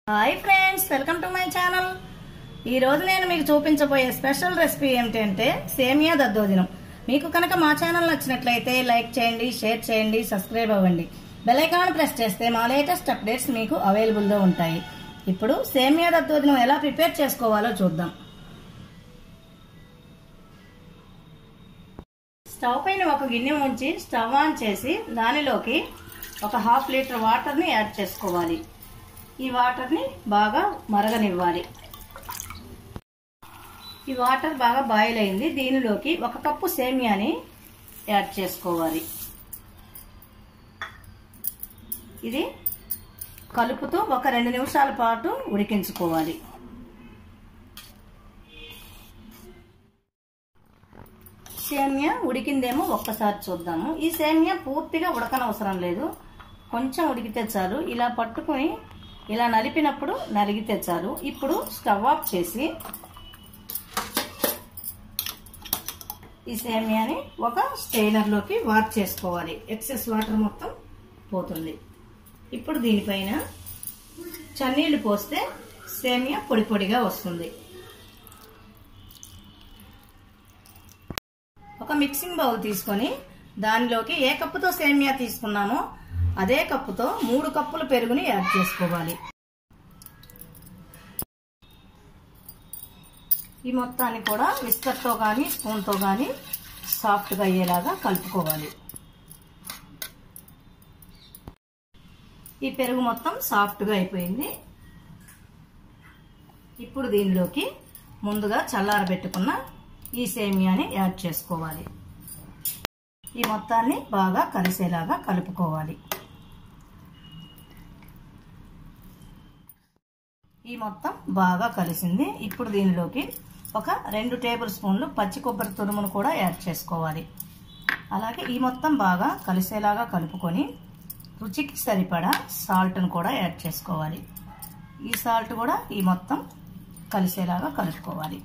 hi friends welcome to my channel ఈ రోజు నేను మీకు చూపించబోయే స్పెషల్ రెసిపీ ఏమిటంటే సేమియా దద్దోజనం మీకు కనుక మా ఛానల్ నచ్చినట్లయితే లైక్ చేయండి షేర్ చేయండి సబ్స్క్రైబ్ అవ్వండి బెల్ ఐకాన్ ప్రెస్ చేస్తే మా లేటెస్ట్ అప్డేట్స్ మీకు అవైలబుల్గా ఉంటాయి ఇప్పుడు సేమియా దద్దోజనం ఎలా ప్రిపేర్ చేసుకోవాలో చూద్దాం స్టవ్ పైన ఒక గిన్నె ఉంచి స్టవ్ ఆన్ చేసి దానిలోకి ఒక హాఫ్ లీటర్ వాటర్ని యాడ్ చేసుకోవాలి ఈ వాటర్ని బాగా మరగనివ్వాలి ఈ వాటర్ బాగా బాయిల్ అయింది దీనిలోకి ఒక కప్పు సేమియాని యాడ్ చేసుకోవాలి ఇది కలుపుతూ ఒక రెండు నిమిషాల పాటు ఉడికించుకోవాలి సేమియా ఉడికిందేమో ఒక్కసారి చూద్దాము ఈ సేమియా పూర్తిగా ఉడకనవసరం లేదు కొంచెం ఉడికితే చాలు ఇలా పట్టుకుని ఇలా నలిపినప్పుడు నలిగితే చాలు ఇప్పుడు స్టవ్ ఆఫ్ చేసి ఈ సేమియాని ఒక స్టెయినర్లోకి వాష్ చేసుకోవాలి ఎక్సెస్ వాటర్ మొత్తం పోతుంది ఇప్పుడు దీనిపైన చన్నీళ్లు పోస్తే సేమియా పొడి పొడిగా వస్తుంది ఒక మిక్సింగ్ బౌల్ తీసుకొని దానిలోకి ఏ కప్పుతో సేమియా తీసుకున్నామో అదే కప్పుతో మూడు కప్పుల పెరుగుని యాడ్ చేసుకోవాలి ఈ మొత్తాన్ని కూడా విస్కర్తో కానీ స్పూన్తో కానీ సాఫ్ట్గా అయ్యేలాగా కలుపుకోవాలి ఈ పెరుగు మొత్తం సాఫ్ట్గా అయిపోయింది ఇప్పుడు దీనిలోకి ముందుగా చల్లారబెట్టుకున్న ఈ సేమియాని యాడ్ చేసుకోవాలి ఈ మొత్తాన్ని బాగా కలిసేలాగా కలుపుకోవాలి ఈ మొత్తం బాగా కలిసింది ఇప్పుడు దీనిలోకి ఒక రెండు టేబుల్ స్పూన్లు పచ్చి కొబ్బరి తురుమును కూడా యాడ్ చేసుకోవాలి అలాగే ఈ మొత్తం బాగా కలిసేలాగా కలుపుకొని రుచికి సరిపడా సాల్ట్ను కూడా యాడ్ చేసుకోవాలి ఈ సాల్ట్ కూడా ఈ మొత్తం కలిసేలాగా కలుపుకోవాలి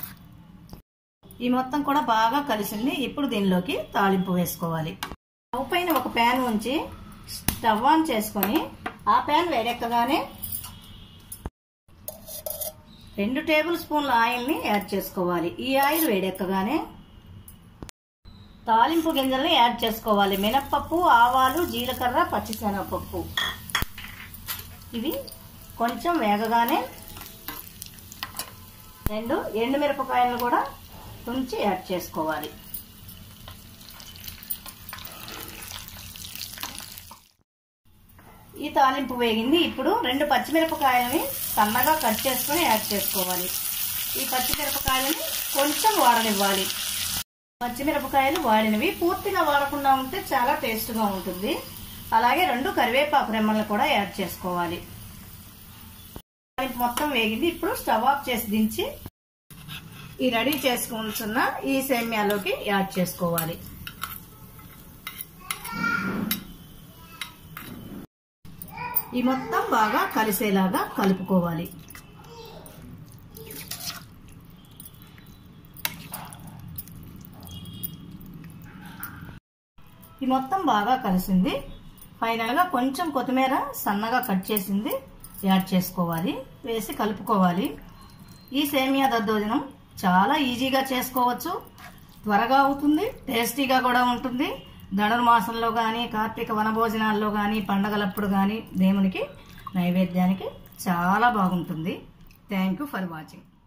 ఈ మొత్తం కూడా బాగా కలిసింది ఇప్పుడు దీనిలోకి తాలింపు వేసుకోవాలి స్టవ్ పైన ఒక ప్యాన్ ఉంచి స్టవ్ ఆన్ చేసుకొని ఆ ప్యాన్ వేడెక్కగానే రెండు టేబుల్ స్పూన్ల ఆయిల్ని యాడ్ చేసుకోవాలి ఈ ఆయిల్ వేడెక్కగానే తాలింపు గింజల్ని యాడ్ చేసుకోవాలి మినప్పప్పు ఆవాలు జీలకర్ర పచ్చిశనగపప్పు ఇవి కొంచెం వేగగానే రెండు ఎండుమిరపకాయలను కూడా తుంచి యాడ్ చేసుకోవాలి ఈ తాలింపు వేగింది ఇప్పుడు రెండు పచ్చిమిరపకాయలని సన్నగా కట్ చేసుకుని యాడ్ చేసుకోవాలి ఈ పచ్చిమిరపకాయలని కొంచెం వాడనివ్వాలి పచ్చిమిరపకాయలు వాడినవి పూర్తిగా వాడకుండా ఉంటే చాలా టేస్ట్గా ఉంటుంది అలాగే రెండు కరివేపాకు రెమ్మలను కూడా యాడ్ చేసుకోవాలి మొత్తం వేగింది ఇప్పుడు స్టవ్ ఆఫ్ చేసి దించి ఈ రెడీ చేసుకుంటున్న ఈ సేమ్యాలోకి యాడ్ చేసుకోవాలి ఈ మొత్తం బాగా కలిసేలాగా కలుపుకోవాలి ఈ మొత్తం బాగా కలిసింది ఫైనల్గా కొంచెం కొత్తిమీర సన్నగా కట్ చేసింది యాడ్ చేసుకోవాలి వేసి కలుపుకోవాలి ఈ సేమియా దద్దోజనం చాలా ఈజీగా చేసుకోవచ్చు త్వరగా అవుతుంది టేస్టీగా కూడా ఉంటుంది ధనుర్మాసంలో కానీ కార్తీక వనభోజనాల్లో కానీ పండగలప్పుడు కానీ దేవునికి నైవేద్యానికి చాలా బాగుంటుంది థ్యాంక్ యూ ఫర్ వాచింగ్